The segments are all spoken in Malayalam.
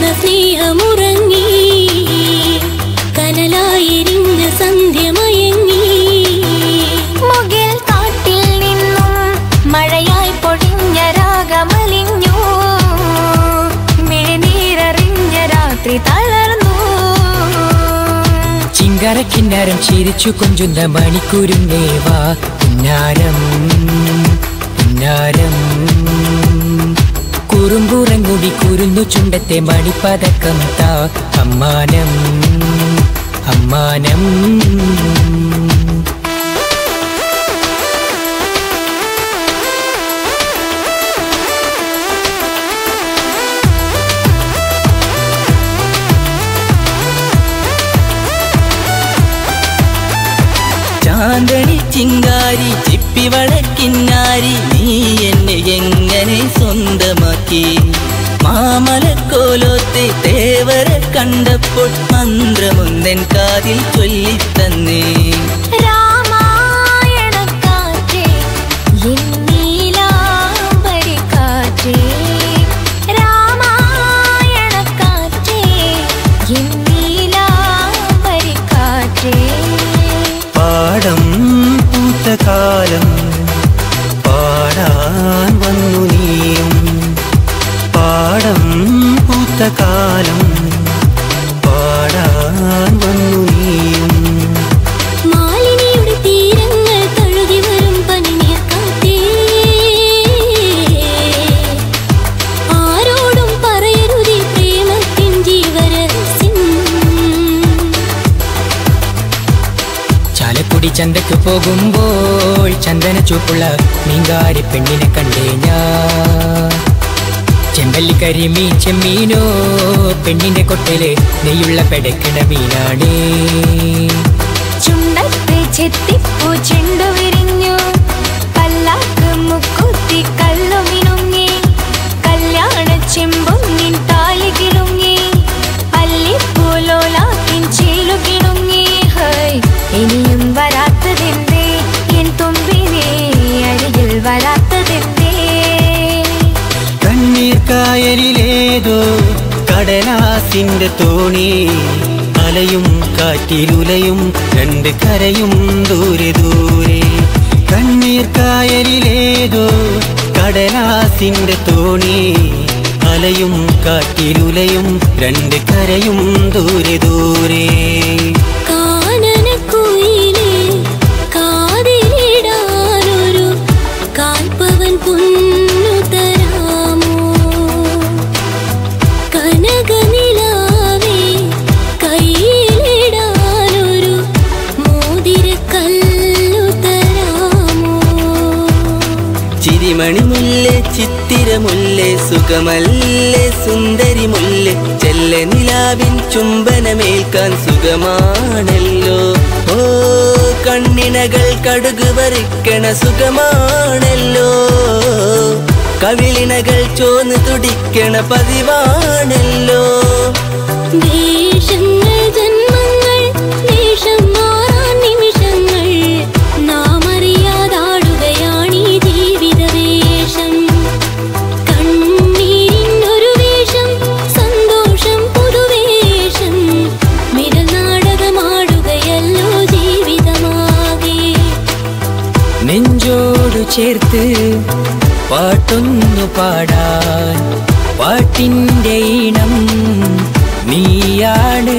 സ്നേഹമുറങ്ങി കനലായെരിഞ്ഞ സന്ധ്യ മയങ്ങി മുകിൽ കാട്ടിൽ നിന്നും മഴയായി പൊടിഞ്ഞ രാഗമലിഞ്ഞു മിഴിനീരറിഞ്ഞ രാത്രി തളർന്നു ചിങ്കറക്കിന്നാരം ചിരിച്ചു കൊഞ്ചുന്ന മണിക്കൂരും നേവാ പുന്നാരം പുന്നാരം കുറുമ്പുറങ്ങുടി കുരുന്നു ചുണ്ടത്തെ മണിപ്പതക്കം താ അമ്മാനം അമ്മാനം ചാന്തണി ചിങ്കാരി ചിപ്പി വളക്കിന്നാരി നീ എന്നെ എങ്ങനെ സ്വന്തമാക്കി മാമലക്കോലോത്തെ തേവരെ കണ്ടപ്പോൾ മന്ത്രമൊന്നെൻ കാതിൽ ചൊല്ലിത്തന്നേ രാമായണക്കാറ്റേ എൻ നീലാംബരിക്കാറ്റേ രാമായണക്കാറ്റേ എൻ നീലാംബരിക്കാറ്റേ പാടം പൂത്ത കാലം പാടാൻ വന്നു നീയും പാടം പൂത്ത കാലം പാടാൻ വന്നു നീയും മാലിനിയുടെ തീരങ്ങൾ തഴുകി വരും പനിനീർ കാറ്റേ ആരോടും പറയരുതേ പ്രേമത്തിൻ ജീവരഹസ്യം ചാലക്കുടി ചന്തക്ക് പോകുമ്പോൾ ചന്ദന ചൂപ്പുള്ള മീങ്കാരി പെണ്ണിനെ കണ്ടേ ഞാൻ ചെമ്പല്ലി കരിമീൻ ചെമ്മീനോ പെണ്ണിന്റെ കൊട്ടല് നെയ്യുള്ള പെടക്കണ മീനാണേ ചുണ്ടത്ത് ചെത്തിപ്പൂ ചെണ്ടു വിരിഞ്ഞു പല്ലാക്ക് മുക്കുത്തി കല്ലു മിനുങ്ങി കല്യാണ ചെമ്പൊന്നിൻ താലി കിളുങ്ങി അല്ലിപ്പൂലോലാക്കിൻ ചേലു കിളുങ്ങി ഹൈ ഇനിയും വരാത്തതെന്തേ എൻ തുമ്പിനെ അരികിൽ വരാത്തതെന്തേ കണ്ണീർ കായലിലേതോ കടലാസിന്റെ തോണി അലയും കാറ്റിലുലയും രണ്ട് കരയും ദൂരെ ദൂരെ കണ്ണീർ കായലിലേതോ കടലാസിന്റെ തോണി അലയും കാറ്റിലുലയും രണ്ട് കരയും ദൂരെ ദൂരെ കാനനക്കുയിലേ കാതിലിടാനൊരു കാൽപ്പവൻ പൊന്നു തരാമോ കനകനിലാവേ കയ്യിലിടാനൊരു മോതിരക്കല്ലു തരാമോ ചിരിമണി മുല്ലേ ചിത്തിരമുല്ലേ സുഖമല്ലേ സുന്ദരി മുല്ലേ ചെല്ല നിലാവിൻ ചുംബനമേൽക്കാൻ സുഖമാണല്ലോ ഓ കണ്ണിനകൾ കടുക് പറിക്കണ സുഖമാണല്ലോ കവിളിനകൾ ചോന്ന് തുടിക്കണ പതിവാണല്ലോ ദേശങ്ങൾ ജന്മങ്ങൾ ദേശം മാറാൻ നിമിഷങ്ങൾ നാം അറിയാതാടുകയാണീ ജീവിത വേഷം കണ്ണീരിനൊരു വേഷം സന്തോഷം പുതുവേഷം മിടൽ നാടകമാടുകയല്ലോ ജീവിതമാകെ നെഞ്ചോടു ചേർത്ത് പാട്ടൊന്നു പാടാൻ പാട്ടിൻ്റെ ഈണം നീയാണ്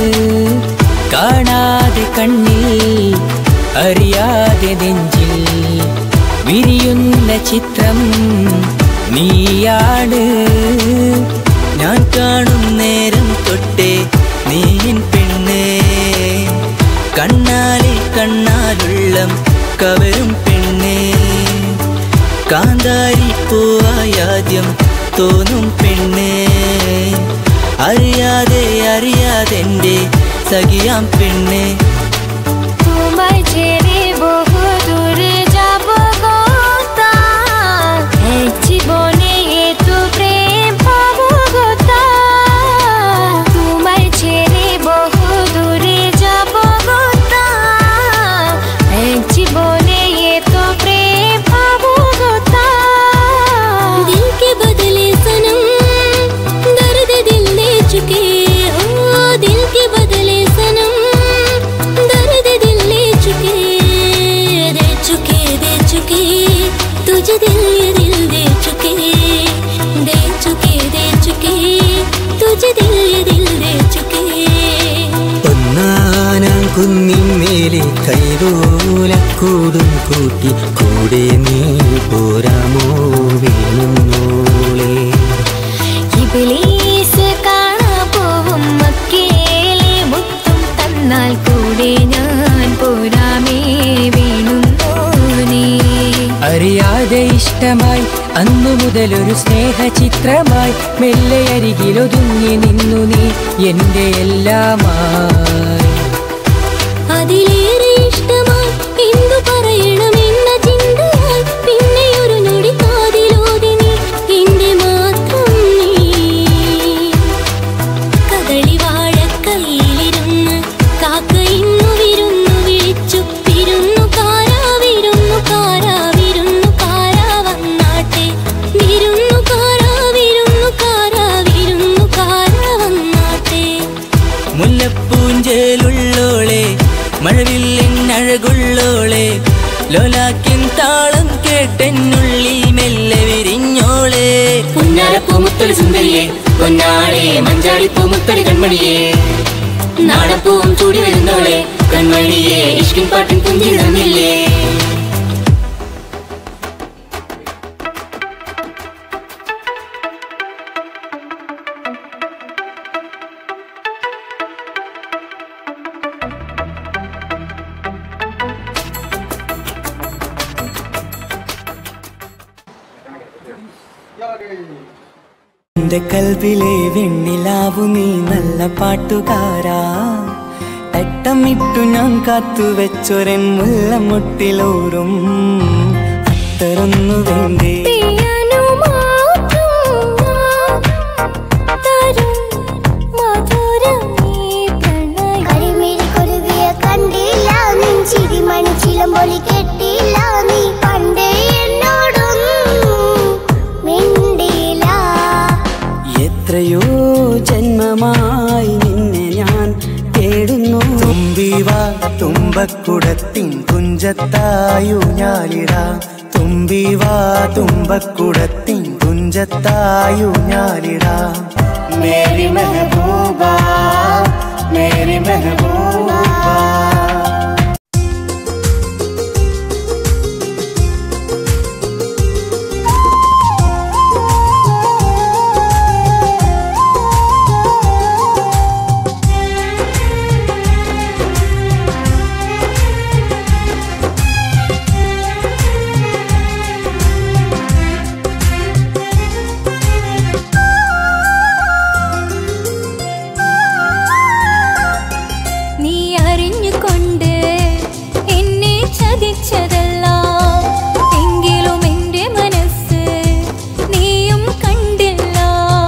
കാണാതെ കണ്ണിൽ അറിയാതെ നെഞ്ചിൽ വിരിയുന്ന ചിത്രം നീയാണ് ഞാൻ കാണും നേരം തൊട്ടേ നീ എൻ പെണ്ണേ കണ്ണാലെ കണ്ണാലുള്ളം കവരും പെണ്ണേ കാന്താരി പൂവായാദ്യം തോന്നും പെണ്ണേ അറിയാതെ അറിയാതെ എൻ്റെ സഖിയാം പെണ്ണേ তোমায় ছেড়ে বহু দূরে যাব গো তার। এক জীবনে এত প্রেম পাবো গো তার। তোমায় ছেড়ে বহু দূরে যাব গো তার। এক জীবনে এত প্রেম পাবো গো তার। दिल के बदले सनम दर्द दिल ने तुझे दिल ये दिल दे चुके दे चुके दे चुके तुझे दिल ये दिल दे चुके ഒന്നാനാം കുന്നിന്മേലെ കൈതോലക്കൂടും കൂട്ടി കൂടെ നീ പോരാമോ വീണുന്നോളേ ഇബിലീസ് കാണാ പോവും മക്കേലെ മുത്തും തന്നാൽ കൂടെ ഞാൻ പോരാമേ വീണുന്നോനേ അറിയാതെ ഇഷ്ടമായി അന്നു മുതലൊരു സ്നേഹചിത്രമായി മെല്ലെ അരികിലൊതുങ്ങി നിന്നു നീ എന്റെ എല്ലാമായി അതിലേറെ ഇഷ്ടമായി എന്തു പറയണമെന്ന ചിന്തയായി പിന്നെ ഒരു നൊടി കാതിലോതി നീ എന്റെ മാത്രം നീ കദളി വാഴ കയ്യിലിരുന്ന് കാക്ക ഇന്നു വിരുന്നു വിളിച്ചു വിരുന്നു കാരാ വിരുന്നു കാരാ വിരുന്നു കാരാ വന്നാട്ടെ വിരുന്നു കാരാ വിരുന്നു കാരാ വിരുന്നു കാരാ വന്നാട്ടെ മുല്ലപ്പൂഞ്ചേലുള്ളോളെ മഴവില്ലെന്നഴകുള്ളോളെ ലോലാക്കിൻ താളം കേട്ടെന്നുള്ളിൽ മെല്ലെ വിരിഞ്ഞോളെ പുന്നാരപ്പൂമുത്തടി സുന്ദരിയെ പൊന്നാളെ മഞ്ചാടിപ്പൂമുത്തടി കൺമണിയെ നാടപ്പൂവും ചൂടി വരുന്നോളെ കൺമണിയെ ഇഷ്കിൻ പാട്ടിൻ കുഞ്ഞിൽ തന്നില്ലേ എന്റെ കൽവിലെ വെണ്ണിലാവു നീ നല്ല പാട്ടുകാരാ തട്ടമിട്ടു ഞാൻ കാത്തു വെച്ചൊരൻ മുല്ലമുട്ടിലോറും അത്തരൊന്നു വേണ്ടേ തീയനു മാത്രം തരും മധുരം ഈ പ്രണയം കരിമിഴി കൊരുവിയെ കണ്ടില്ല നിൻ ചിരിമണി ചിലമ്പൊലി കെട്ടില്ല നീ പണ്ടേ എന്നോടൊന്നും മിണ്ടില്ല എത്രയോ ജന്മമായി നിന്നെ ഞാൻ തേടുന്നു തുമ്പിവ തുമ്പക്കുടത്തിൻ തുഞ്ചത്തായു ഞാലിടാം തുമ്പിവ തുമ്പക്കുടത്തിൻ തുഞ്ചത്തായു ഞാലിടാം മേരി മെഹബൂബ മേരി മെഹബൂബ നീ അറിഞ്ഞുകൊണ്ട് എന്നെ ചതിച്ചതല്ല എങ്കിലും എൻ്റെ മനസ്സ് നീയും കണ്ടില്ല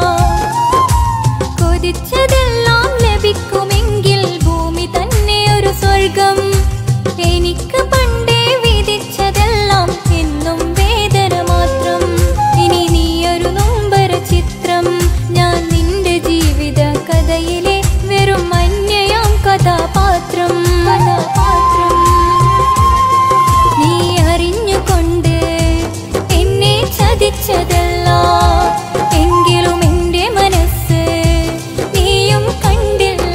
കൊതിച്ചതെല്ലാം ലഭിക്കുമെങ്കിൽ ഭൂമി തന്നെ ഒരു സ്വർഗം എനിക്ക് പണ്ടേ വിധിച്ചതെല്ലാം എന്നും വേദന മാത്രം ഇനി നീയൊരു നൊമ്പര ചിത്രം ഞാൻ നിന്റെ ജീവിത കഥയിലെ വെറും അന്യയാം കഥാപാത്രം കഥാപാത്രം നീ അറിഞ്ഞുകൊണ്ട് എന്നെ ചതിച്ചതല്ല എങ്കിലും എൻ്റെ മനസ്സ് നീയും കണ്ടില്ല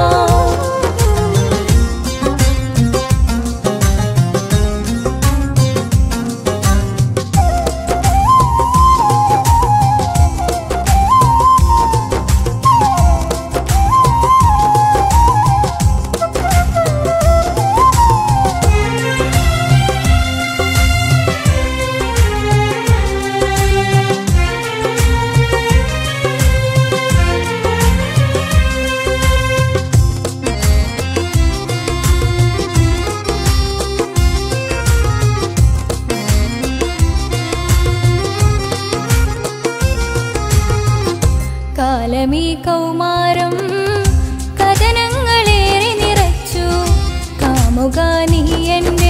കാലമീ കൗമാരം കഥനങ്ങളേറെ നിറച്ചു കാമുക നീ എൻ്റെ